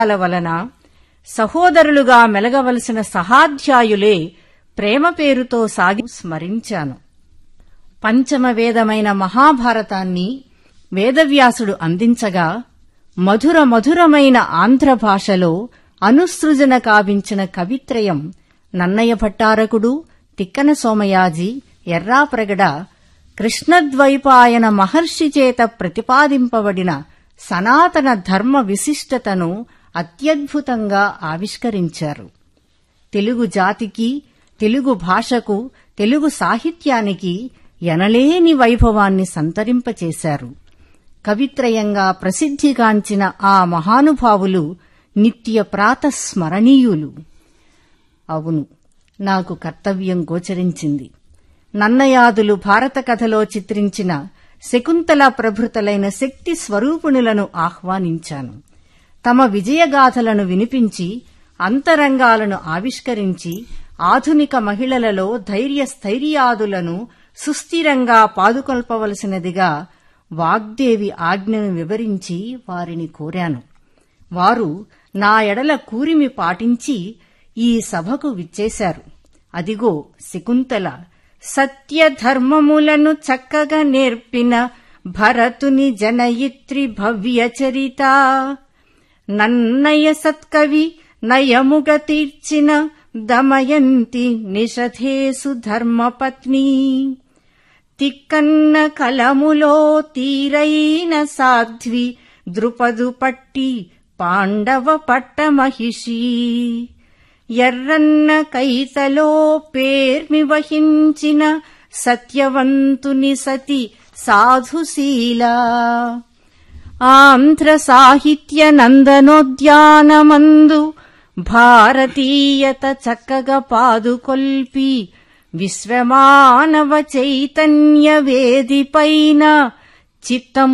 ల వలన సహోదరులుగా మెలగవలసిన సహాధ్యాయులే ప్రేమ పేరుతో సాగి స్మరించాను పంచమ వేదమైన మహాభారతాన్ని వేదవ్యాసుడు అందించగా మధుర మధురమైన ఆంధ్ర భాషలో అనుసృజన కావించిన కవిత్రయం నన్నయ్య భట్టారకుడు తిక్కన సోమయాజి ఎర్రాప్రగడ కృష్ణద్వైపాయన మహర్షి చేత ప్రతిపాదింపబడిన సనాతన ధర్మ విశిష్టతను అత్యద్భుతంగా ఆవిష్కరించారు తెలుగు జాతికి తెలుగు భాషకు తెలుగు సాహిత్యానికి ఎనలేని వైభవాన్ని సంతరింపచేశారు కవిత్రయంగా ప్రసిద్ధిగాంచిన ఆ మహానుభావులు నిత్య ప్రాతస్మరణీయులు అవును నాకు కర్తవ్యం గోచరించింది నన్నయాదులు భారత కథలో చిత్రించిన శకుంతల ప్రభృతలైన శక్తి స్వరూపుణులను ఆహ్వానించాను తమ విజయగాథలను వినిపించి అంతరంగాలను ఆవిష్కరించి ఆధునిక మహిళలలో ధైర్య స్థైర్యాదులను సుస్థిరంగా పాదుకొల్పవలసినదిగా వాగ్దేవి ఆజ్ఞను వివరించి వారిని కోరాను వారు నా ఎడల కూరిమి పాటించి ఈ సభకు విచ్చేశారు అదిగో శకుంతల సత్యధర్మములను చక్కగా నేర్పిన భరతుని జనయిత్రి భవ్య చరిత నన్నయ సత్కవి నయముగ తీర్చిన దమయంతి నిషధేసు ధర్మపత్ని తిక్కన్న కలములో తీరైన సాధ్వి ద్రుపదు పట్టి పాండవ పట్టమహిషి ఎర్రన్న కైతలో పేర్మి వహించిన సత్యవంతుని సతి సాధుశీల ఆంధ్ర సాహిత్య నందనోద్యానమందు భారతీయత చక్కగా పాదుకొల్పి విశ్వమానవ చైతన్య వేదిపైన చిత్తము